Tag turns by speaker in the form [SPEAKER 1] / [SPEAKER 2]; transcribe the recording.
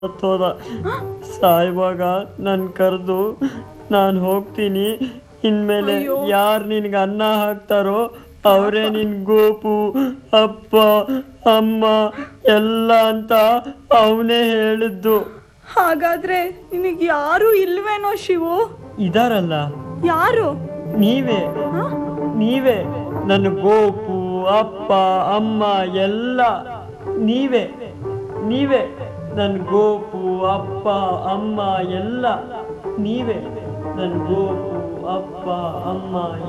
[SPEAKER 1] ಸತ್ತೋದ ಸಾಯುವಾಗ ನನ್ ಕರೆದು ನಾನು ಹೋಗ್ತೀನಿ ಇನ್ಮೇಲೆ
[SPEAKER 2] ಅಯ್ಯೋ.
[SPEAKER 1] ಯಾರು ನಿನ್ಗೆ ಅನ್ನ ಹಾಕ್ತಾರೋ ಅವರೇ ನಿನ್ ಗೋಪು ಅಪ್ಪ ಅಮ್ಮ ಎಲ್ಲ ಅಂತ ಅವನೇ ಹೇಳಿದ್ದು
[SPEAKER 2] ಹಾಗಾದ್ರೆ ನಿನಗೆ ಯಾರು ಇಲ್ವೇನೋ ಶಿವು
[SPEAKER 1] ಇದಾರಲ್ಲ
[SPEAKER 2] ಯಾರು
[SPEAKER 1] ನೀವೇ
[SPEAKER 2] ಹ?
[SPEAKER 1] ನೀವೇ ನನ್ನ ಗೋಪು ಅಪ್ಪ ಅಮ್ಮ ಎಲ್ಲ ನೀವೇ ನೀವೇ ನನ್ನ ಗೋಪು ಅಪ್ಪ ಅಮ್ಮ ಎಲ್ಲ ನೀವೇ ನನ್ನ ಗೋಪು ಅಪ್ಪ ಅಮ್ಮ